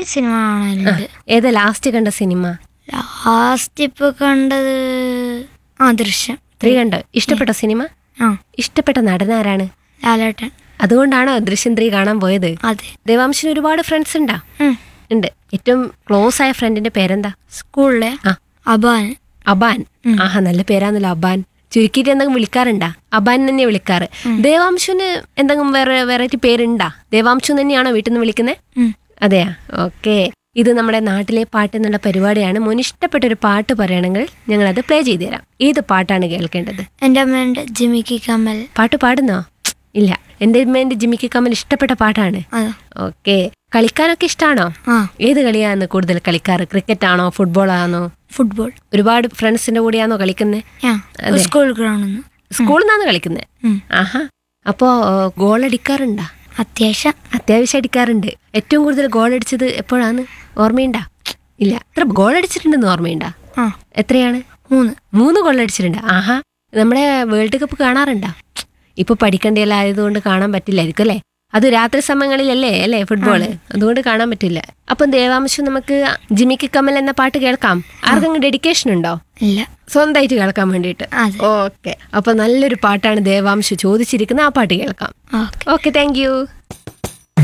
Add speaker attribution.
Speaker 1: Cinema കാണലുണ്ട്
Speaker 2: ഏതാ last കണ്ട സിനിമ
Speaker 1: ലാസ്റ്റ് ഇപ്പൊ കണ്ടത് ആ ദൃശ്യം
Speaker 2: ത്രീ കണ്ടോ ഇഷ്ടപ്പെട്ട സിനിമ
Speaker 1: ആ
Speaker 2: ഇഷ്ടപ്പെട്ട നടനാരാണ്
Speaker 1: ലാലേട്ടൻ
Speaker 2: അതുകൊണ്ടാണോ ദൃശ്യം ത്രീ കാണാൻ പോയത്
Speaker 1: അതെ
Speaker 2: ദേവാംശന് ഒരുപാട് ഫ്രണ്ട്സ് ഉണ്ടാ
Speaker 1: ഉം.
Speaker 2: ഉണ്ട് ഏറ്റവും ക്ലോസ് ആയ ഫ്രണ്ടിന്റെ പേരെന്താ
Speaker 1: സ്കൂളിലെ
Speaker 2: ആ.
Speaker 1: അബാൻ
Speaker 2: അബാൻ ആഹാ നല്ല പേരാണല്ലോ അബാൻ ചുരുക്കിയിട്ട് എന്തെങ്കിലും വിളിക്കാറുണ്ടാ അബാൻ തന്നെ വിളിക്കാറ് ദേവാംശുന് എന്തെങ്കിലും വേറെ വെറൈറ്റി പേരുണ്ടാ ദേവാംശു തന്നെയാണോ വീട്ടിൽ നിന്ന് വിളിക്കുന്നത്
Speaker 1: ഉം.
Speaker 2: അതെയാ ഓക്കെ ഇത് നമ്മുടെ നാട്ടിലെ പാട്ട് എന്നുള്ള പരിപാടിയാണ് മോന് ഇഷ്ടപ്പെട്ട ഒരു പാട്ട് പറയണമെങ്കിൽ ഞങ്ങൾ അത് പ്ലേ ചെയ്തു തരാം ഏത് പാട്ടാണ് കേൾക്കേണ്ടത്
Speaker 1: എൻ്റെ അമ്മേൻ്റെ ജിമിക്കി കമൽ
Speaker 2: പാട്ട് പാടുന്നോ ഇല്ല എൻ്റെ അമ്മേൻ്റെ ജിമ്മിക്ക് കമ്മൽ ഇഷ്ടപ്പെട്ട പാട്ടാണ്
Speaker 1: അതാ
Speaker 2: ഓക്കെ കളിക്കാനൊക്കെ ഇഷ്ടമാണോ
Speaker 1: ആ
Speaker 2: ഏത് കളിയാണ് കൂടുതൽ കളിക്കാറ് ക്രിക്കറ്റ് ആണോ ഫുട്ബോൾ ആണോ
Speaker 1: ഫുട്ബോൾ
Speaker 2: ഒരുപാട് ഫ്രണ്ട്സിന്റെ കൂടെയാണോ കളിക്കുന്നത്
Speaker 1: ആ
Speaker 2: അതെ.
Speaker 1: സ്കൂൾ ഗ്രൗണ്ടിൽ നിന്ന്
Speaker 2: സ്കൂളിൽ നിന്നാണ് കളിക്കുന്നത്
Speaker 1: ഉം.
Speaker 2: ആഹാ അപ്പോ ഗോൾ അടിക്കാറുണ്ടാ
Speaker 1: അത്യാവശ്യം
Speaker 2: അത്യാവശ്യം അടിക്കാറുണ്ട് ഏറ്റവും കൂടുതൽ ഗോൾ അടിച്ചത് എപ്പോഴാണ് ഓർമ്മയുണ്ടാ ഇല്ല എത്ര ഗോൾ അടിച്ചിട്ടുണ്ടെന്ന് ഓർമ്മയുണ്ടാ
Speaker 1: ആ
Speaker 2: എത്രയാണ്
Speaker 1: മൂന്ന്
Speaker 2: മൂന്ന് ഗോൾ അടിച്ചിട്ടുണ്ട് ആഹാ നമ്മുടെ വേൾഡ് കപ്പ് കാണാറുണ്ടാ ഇപ്പൊ പഠിക്കേണ്ടതെല്ലാം ആയതുകൊണ്ട് കാണാൻ പറ്റില്ലായിരിക്കും അല്ലേ അത് രാത്രി സമയങ്ങളിലല്ലേ അല്ലേ ഫുട്ബോള് അതുകൊണ്ട് കാണാൻ പറ്റില്ല അപ്പം ദേവാംശം നമുക്ക് ജിമിക്ക് കമൽ എന്ന പാട്ട് കേൾക്കാം ആർക്കെങ്കിലും ഡെഡിക്കേഷൻ ഉണ്ടോ
Speaker 1: ഇല്ല
Speaker 2: സ്വന്തമായിട്ട് കേൾക്കാൻ വേണ്ടിയിട്ട്
Speaker 1: അതെ
Speaker 2: ഓക്കെ അപ്പൊ നല്ലൊരു പാട്ടാണ് ദേവാംശു ചോദിച്ചിരിക്കുന്നത് ആ പാട്ട് കേൾക്കാം
Speaker 1: ഓക്കെ
Speaker 2: ഓക്കെ താങ്ക് യു